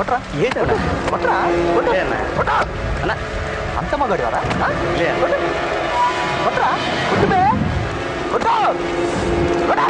కొట్రా ఏంటన్నా కొట్రా కొట్టు. లే అన్న. కొట్టు. అన్న అంత మగాడు వారా లే అన్న. కొట్టు. కొట్రా కొట్టు బే కొట్టు కొట్టు.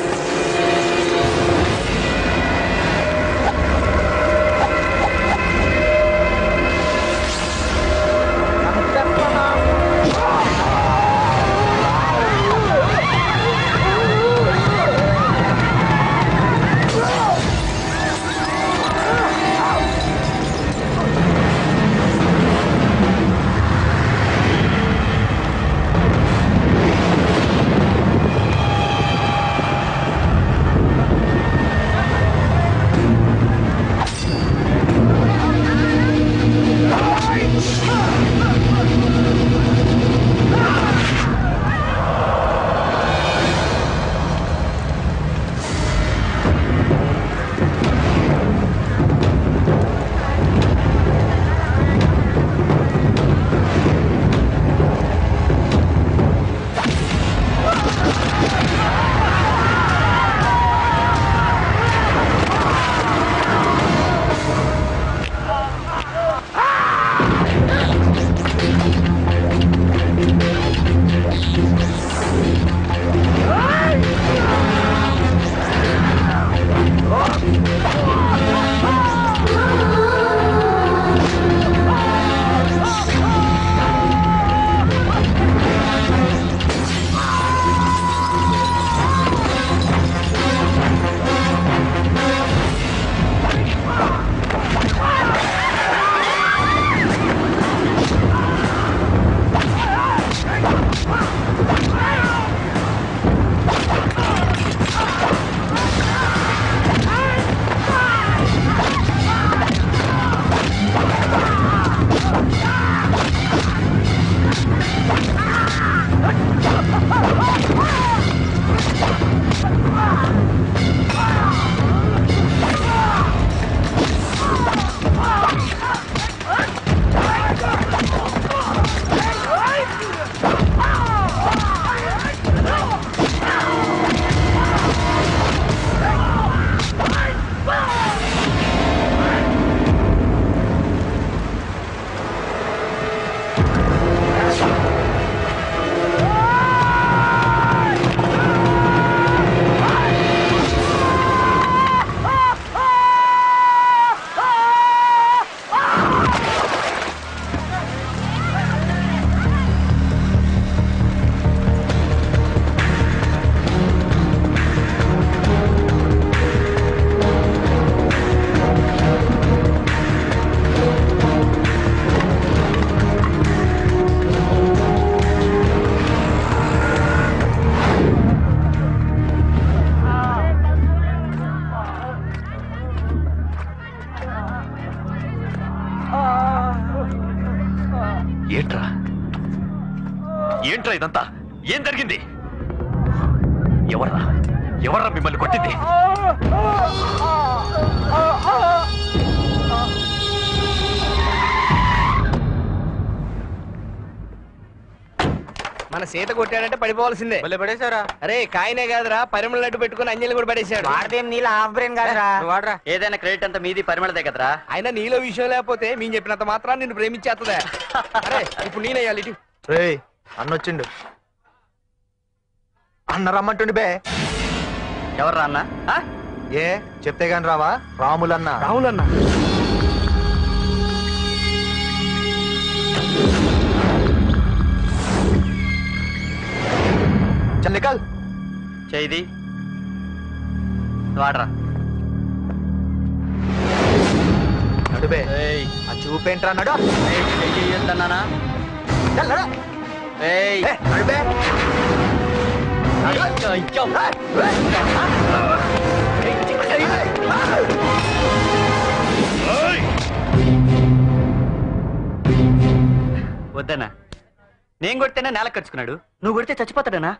ఏంట్రా ఏంట్రా ఇదంతా ఏం జరిగింది ఎవర్రా ఎవర్రా మిమ్మల్ని కొట్టింది మన సీత కొట్టాడంటే పడిపోవాల్సిందే భలే పడేశారా అరే కాయనే కాదురా పరిమళ నట్టు పెట్టుకుని అంజలి కూడా పడేశాడు వాడితే నీళ్ళ హాఫ్ బ్రెయిన్ కాదురా వాడరా ఏదైనా క్రెడిట్ అంతా మీది పరిమళదే కదరా అయినా నీలో విషయం లేకపోతే మేము చెప్పినంత మాత్రం నిన్ను ప్రేమించేస్తుందా అరే ఇప్పుడు నేనయ్యాలి ఇటు రేయ్ అన్నొచ్చిండు అన్న రమ్మంటుండి బే ఎవర్రా అన్న ఆ? ఏ చెప్తే గాని రావా రాములన్న రాహుల్ అన్న చల్ నికల్ చేయిది వాడరా నడుబే ఏయ్ ఆ చూపేంట్రా నడు ఏయ్, చెయ్యి చెయ్యొద్దన్నానా? చల్ నడు ఏయ్ ఏ, నడుబే నడు. అయ్యో, అయ్యో. వద్దన్నా నేను కొడితేనే నేల ఖర్చుకున్నాడు నువ్వు కొడితే చచ్చిపోతాడనా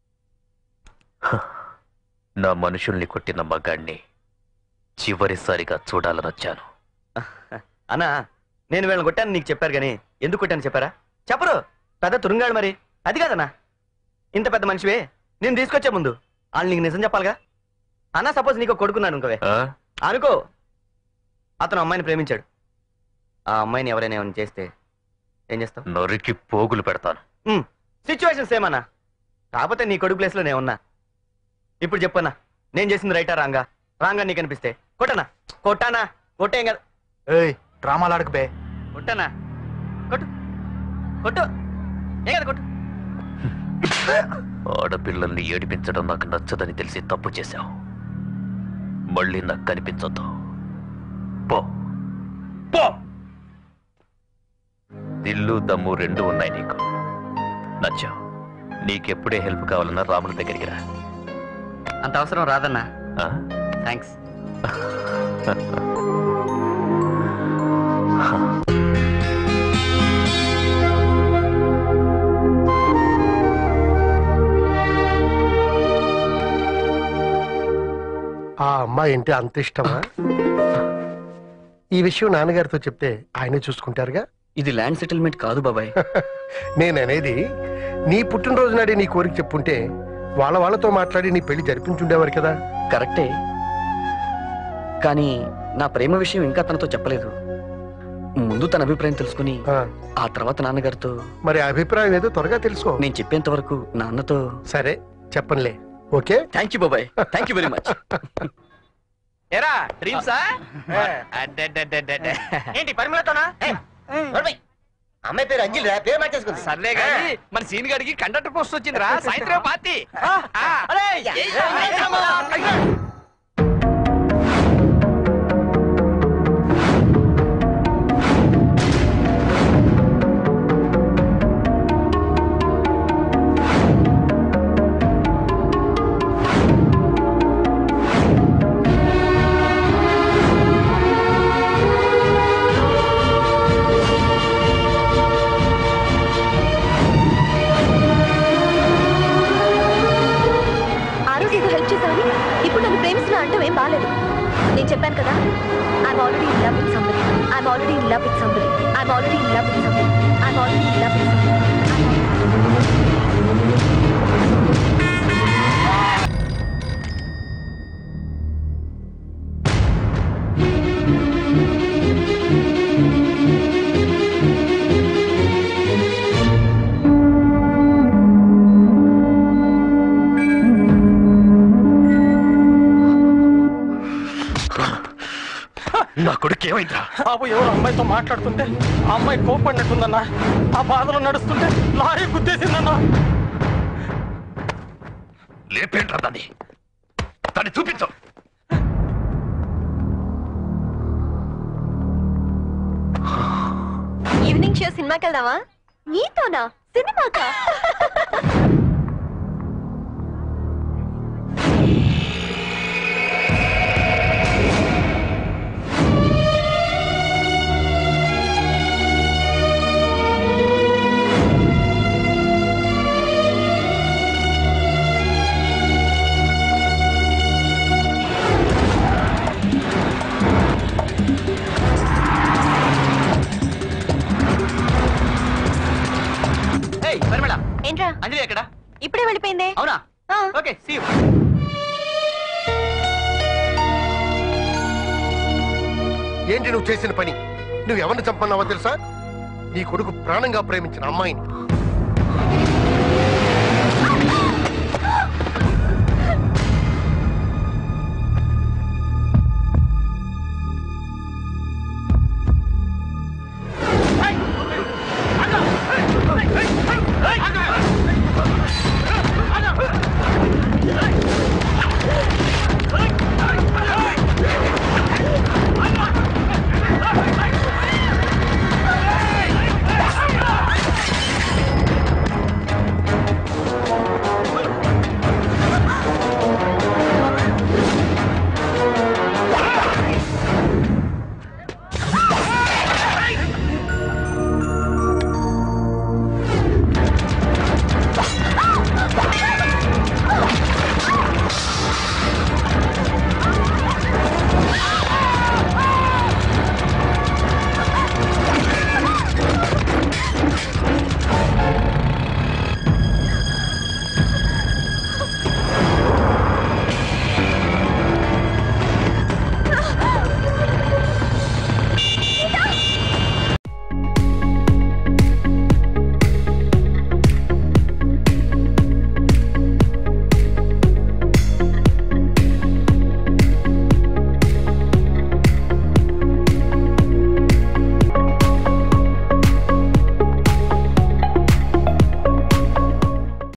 నా మనుషుల్ని కొట్టిన మగాణ్ణి చివరిసారిగా చూడాలని వచ్చాను అన్నా నేను వీళ్ళని కొట్టాను నీకు చెప్పారు కానీ ఎందుకు కొట్టాను చెప్పారా చెప్పరు పెద్ద తురుంగాడు మరి అది కాదన్నా ఇంత పెద్ద మనిషివే నేను తీసుకొచ్చే ముందు వాళ్ళు నీకు నిజం చెప్పాలిగా అన్నా సపోజ్ నీకు ఒక కొడుకున్నాను ఇంకోవే ఆ? అనుకో అతను అమ్మాయిని ప్రేమించాడు ఆ అమ్మాయిని ఎవరైనా ఏమైనా చేస్తే ఏం చేస్తావు నరికి పోగులు పెడతాను సిచ్యువేషన్ సేమ్ అన్నా కాకపోతే నీ కొడుకు ప్లేస్లో నేను ఉన్నా ఇప్పుడు చెప్పన్నా నేను చేసింది రైటా రాంగా రాంగా నీకు అనిపిస్తే కొట్టనా కొట్టానా కొట్టేం కదా ఏయ్ డ్రామాలు ఆడకు బే కొట్టనా కొట్టు కొట్టు ఏం కదా కొట్టు ఆడపిల్లల్ని ఏడిపించడం నాకు నచ్చదని తెలిసి తప్పు చేశావు మళ్ళీ నాకు కనిపించొద్దు పో పో దిల్లు దమ్ము రెండు ఉన్నాయి నీకు నచ్చావు నీకెప్పుడే హెల్ప్ కావాలన్నా రాముల దగ్గరికి రా అంత అవసరం రాదన్నా ఆ? థ్యాంక్స్ ఆ అమ్మాయి అంటే అంత ఇష్టమా ఈ విషయం నాన్నగారితో చెప్తే ఆయనే చూసుకుంటారుగా ఇది ల్యాండ్ సెటిల్మెంట్ కాదు బాబాయ్ నేననేది నీ పుట్టినరోజు నాడే నీ కోరిక చెప్పుంటే వాళ్ళ వాళ్ళతో మాట్లాడి నీ పెళ్లి జరిపించుండేవారు కదా కరెక్టే కానీ నా ప్రేమ విషయం ఇంకా తనతో చెప్పలేదు ముందు తన అభిప్రాయం తెలుసుకుని ఆ, ఆ తర్వాత నాన్నగారితో మరి ఆ అభిప్రాయం ఏదో త్వరగా తెలుసుకో నేను చెప్పేంత వరకు నాన్నతో సరే చెప్పనులే ఓకే థ్యాంక్ యూ బాబాయ్ థ్యాంక్ యూ వెరీ మచ్ ఎరా డ్రీమ్సా ఏంటి పరిమళతోనా అమ్మాయి పేరు అంజిల్ రా పేరు మార్చేసుకుంది సర్లే గాని మన సీన్ గడికి కండక్టర్ పోస్ట్ వచ్చిందిరా సాయంత్రం పార్టీ ఆ. ఆ రోజు ఏదో హెల్ప్ చేశావని ఇప్పుడు నన్ను ప్రేమిస్తున్నా అంటావు ఏం బాలేదు నేను చెప్పాను కదా I'm already in love with somebody I'm already in love with somebody I'm already in love with somebody I'm already in love with somebody నా కొడుకు ఏమైందిరా బాబు ఎవరు అమ్మాయితో మాట్లాడుతుంటే ఆ అమ్మాయి కోపడినట్టుందన్నా ఆ బాధలో నడుస్తుంటే లారీ గుద్దేసిందన్నా లేపేంట్రా దాన్ని దాన్ని చూపించు ఈవినింగ్ షో సినిమాకి వెళ్దామా నీతోనా సినిమాకా ఏయ్ పరిమళ ఏంట్రా అంజలి ఎక్కడ ఇప్పుడే వెళ్ళిపోయిందే అవునా ఆ. ఓకే సీ యూ ఏంటి నువ్వు చేసిన పని నువ్వు ఎవరిని చంపన్నావో తెలుసా నీ కొడుకు ప్రాణంగా ప్రేమించిన అమ్మాయిని